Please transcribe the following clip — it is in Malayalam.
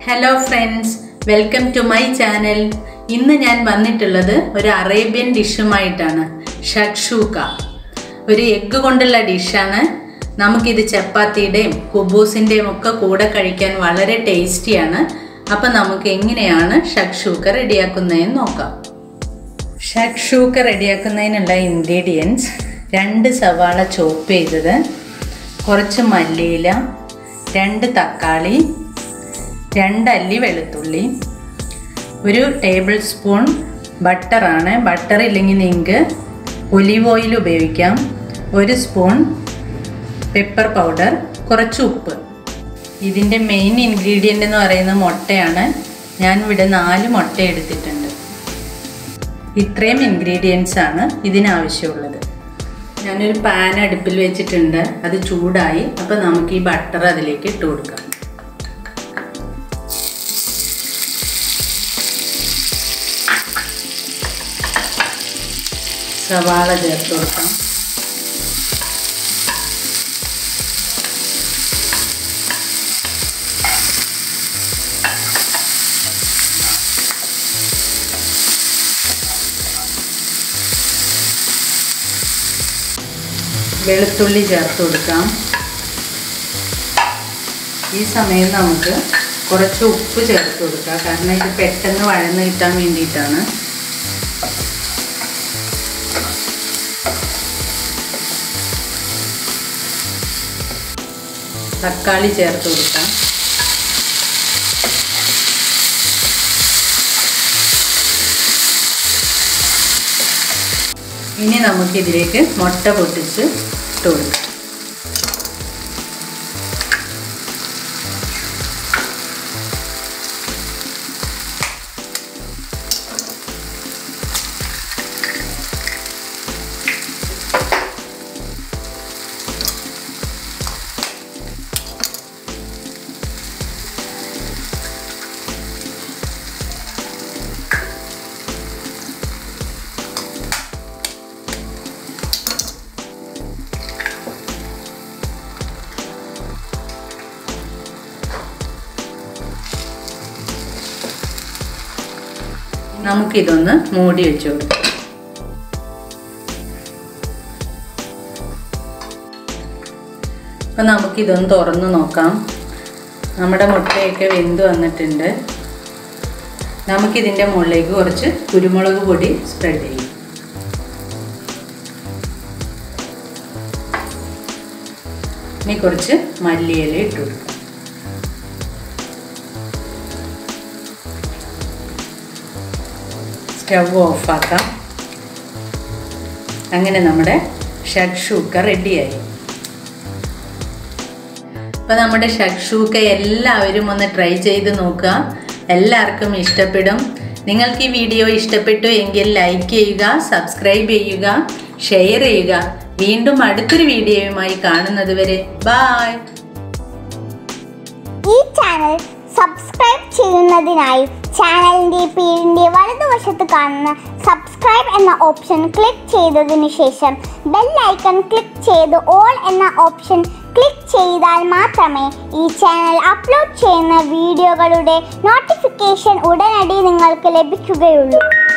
hello friends welcome to my channel ഇന്ന് ഞാൻ വന്നിട്ടുള്ളത് ഒരു അറേബ്യൻ ഡിഷുമായിട്ടാണ് ഷക്ഷൂക്ക ഒരു എഗ്ഗ് കൊണ്ടുള്ള ഡിഷാണ് നമുക്കിത് ചപ്പാത്തിയുടെയും കുബൂസിൻ്റെയും ഒക്കെ കൂടെ കഴിക്കാൻ വളരെ ടേസ്റ്റിയാണ് അപ്പം നമുക്ക് എങ്ങനെയാണ് ഷക്ഷൂക്ക റെഡിയാക്കുന്നതെന്ന് നോക്കാം ഷക്ഷൂക്ക റെഡിയാക്കുന്നതിനുള്ള ഇൻഗ്രീഡിയൻസ് രണ്ട് സവാള ചോപ്പ് ചെയ്തത് കുറച്ച് മല്ലിയില രണ്ട് തക്കാളി രണ്ടല്ലി വെളുത്തുള്ളി ഒരു ടേബിൾ സ്പൂൺ ബട്ടറാണ് ബട്ടർ ഇല്ലെങ്കിൽ നിങ്ങൾക്ക് ഒലിവ് ഓയിൽ ഉപയോഗിക്കാം ഒരു സ്പൂൺ പെപ്പർ പൗഡർ കുറച്ച് ഉപ്പ് ഇതിൻ്റെ മെയിൻ ഇൻഗ്രീഡിയൻ്റ് എന്ന് പറയുന്നത് മുട്ടയാണ് ഞാൻ ഇവിടെ നാല് മുട്ട എടുത്തിട്ടുണ്ട് ഇത്രയും ഇൻഗ്രീഡിയൻസ് ആണ് ഇതിനാവശ്യമുള്ളത് ഞാനൊരു പാൻ അടുപ്പിൽ വെച്ചിട്ടുണ്ട് അത് ചൂടായി അപ്പോൾ നമുക്ക് ഈ ബട്ടർ അതിലേക്ക് ഇട്ട് കൊടുക്കാം സവാള ചേർത്ത് കൊടുക്കാം വെളുത്തുള്ളി ചേർത്ത് കൊടുക്കാം ഈ സമയം നമുക്ക് കുറച്ച് ഉപ്പ് ചേർത്ത് കൊടുക്കാം കാരണം ഇത് പെട്ടെന്ന് വഴന്ന് കിട്ടാൻ വേണ്ടിയിട്ടാണ് തക്കാളി ചേർത്ത് കൊടുക്കാം ഇനി നമുക്കിതിലേക്ക് മുട്ട പൊട്ടിച്ച് ഇട്ട് കൊടുക്കാം നമുക്കിതൊന്ന് മൂടി വെച്ച് കൊടുക്കാം അപ്പം നമുക്കിതൊന്ന് തുറന്ന് നോക്കാം നമ്മുടെ മുട്ടയൊക്കെ വെന്ത് വന്നിട്ടുണ്ട് നമുക്കിതിൻ്റെ മുകളിലേക്ക് കുറച്ച് കുരുമുളക് പൊടി സ്പ്രെഡ് ചെയ്യും ഇനി കുറച്ച് മല്ലിയില ഇട്ട് കൊടുക്കാം സ്റ്റവ് ഓഫാക്കാം അങ്ങനെ നമ്മുടെ ഷക്ഷൂക്ക റെഡിയായി അപ്പോൾ നമ്മുടെ ഷക്ഷൂക്ക എല്ലാവരും ഒന്ന് ട്രൈ ചെയ്ത് നോക്കുക എല്ലാവർക്കും ഇഷ്ടപ്പെടും നിങ്ങൾക്ക് ഈ വീഡിയോ ഇഷ്ടപ്പെട്ടു എങ്കിൽ ലൈക്ക് ചെയ്യുക സബ്സ്ക്രൈബ് ചെയ്യുക ഷെയർ ചെയ്യുക വീണ്ടും അടുത്തൊരു വീഡിയോയുമായി കാണുന്നത് വരെ ബായ് ഈ ചാനൽ സബ്സ്ക്രൈബ് ചെയ്യുന്നതിനായി ചാനലിന്റെ പേരിന്റെ വലതുവശത്ത് കാണുന്ന സബ്സ്ക്രൈബ് എന്ന ഓപ്ഷൻ ക്ലിക്ക് ചെയ്തതിനു ശേഷം ബെൽ ഐക്കൺ ക്ലിക്ക് ചെയ്ത് ഓൾ എന്ന ഓപ്ഷൻ ക്ലിക്ക് ചെയ്താൽ മാത്രമേ ഈ ചാനൽ അപ്ലോഡ് ചെയ്യുന്ന വീഡിയോകളുടെ നോട്ടിഫിക്കേഷൻ ഉടനടി നിങ്ങൾക്ക് ലഭിക്കുകയുള്ളൂ